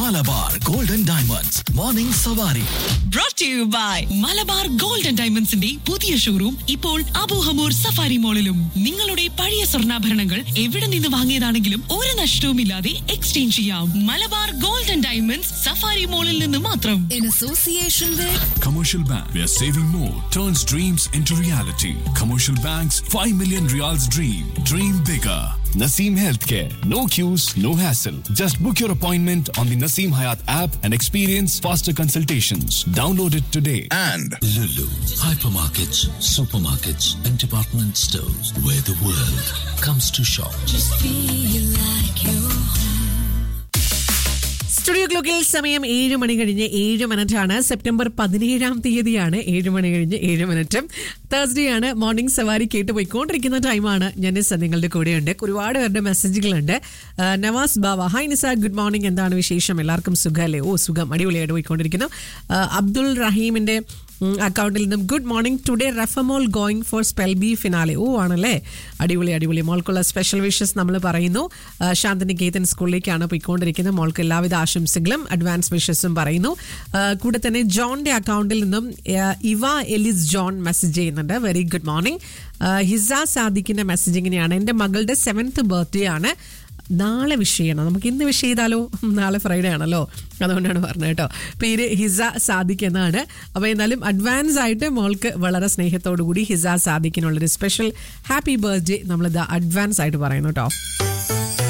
Malabar golden diamonds morning Savari brought to you by Malabar gold and ഡയമണ്ട്സിന്റെ പുതിയ showroom ഇപ്പോൾ Abu Hamour safari മോളിലും നിങ്ങളുടെ പഴയ സ്വർണ്ണാഭരണങ്ങൾ എവിടെ നിന്ന് വാങ്ങിയതാണെങ്കിലും ഒരു നഷ്ടവുമില്ലാതെ എക്സ്ചേഞ്ച് ചെയ്യാം Malabar gold and diamonds Safari മോളിൽ നിന്ന് മാത്രം in association with Commercial Bank, where saving more turns dreams into reality. Commercial Bank's 5 million reals dream. Dream bigger. Naseem Healthcare. No queues, no hassle. Just book your appointment on the Naseem Hayat app and experience faster consultations. Download it today. and Lulu, hypermarkets, supermarkets, and department stores where the world comes to shop. feel like you're studio ക്ലോക്കിൽ സമയം ഏഴ് മണി കഴിഞ്ഞ് ഏഴ് minute ആണ് September പതിനേഴാം തീയതിയാണ് ഏഴ് മണി കഴിഞ്ഞ് ഏഴ് മിനിറ്റും തേഴ്സ്ഡേ ആണ് മോർണിംഗ് സവാരി കേട്ട് പോയിക്കൊണ്ടിരിക്കുന്ന ടൈമാണ് ഞാൻ നിങ്ങളുടെ കൂടെയുണ്ട് ഒരുപാട് പേരുടെ മെസ്സേജുകളുണ്ട് ആ, Navas Bava hi Nisa good morning എന്താണ് വിശേഷം എല്ലാവർക്കും സുഖമല്ലേ ഓ സുഖം അടിപൊളിയായിട്ട് പോയിക്കൊണ്ടിരിക്കുന്നു ആ, അബ്ദുൾ റഹീമിന്റെ ഉം, അക്കൗണ്ടിൽ നിന്നും good morning today Rafamol going for spell bee finale ഓ ആണല്ലേ അടിപൊളി അടിപൊളി മോൾക്കുള്ള സ്പെഷ്യൽ വിഷസ് നമ്മൾ പറയുന്നു ആ, ശാന്തിനികേതൻ സ്കൂളിലേക്കാണ് പോയിക്കൊണ്ടിരിക്കുന്നത് മോൾക്ക് എല്ലാവിധ ആശംസകളും അഡ്വാൻസ് വിഷസും പറയുന്നു ആ, കൂടെ തന്നെ ജോണിന്റെ അക്കൗണ്ടിൽ നിന്നും ആ, ഇവ എലിസ് ജോൺ മെസ്സേജ് ചെയ്യുന്നുണ്ട് വെരി ഗുഡ് മോർണിംഗ് ഹിസ സാദിഖിന്റെ മെസ്സേജ് ഇങ്ങനെയാണ് എൻ്റെ മകളുടെ സെവൻത്ത് ബർത്ത്ഡേ ആണ് നാളെ വിഷ് ചെയ്യണം നമുക്ക് ഇന്ന് വിഷ് ചെയ്താലോ നാളെ ഫ്രൈഡേ ആണല്ലോ അതുകൊണ്ടാണ് പറഞ്ഞത് കേട്ടോ പേര് ഹിസ സാദിഖ് എന്നാണ് അപ്പോൾ എന്നാലും അഡ്വാൻസ് ആയിട്ട് മോൾക്ക് വളരെ സ്നേഹത്തോടു കൂടി ഹിസ സാദിഖിനുള്ളൊരു സ്പെഷ്യൽ ഹാപ്പി ബർത്ത്ഡേ നമ്മളിത് അഡ്വാൻസ് ആയിട്ട് പറയുന്നു കേട്ടോ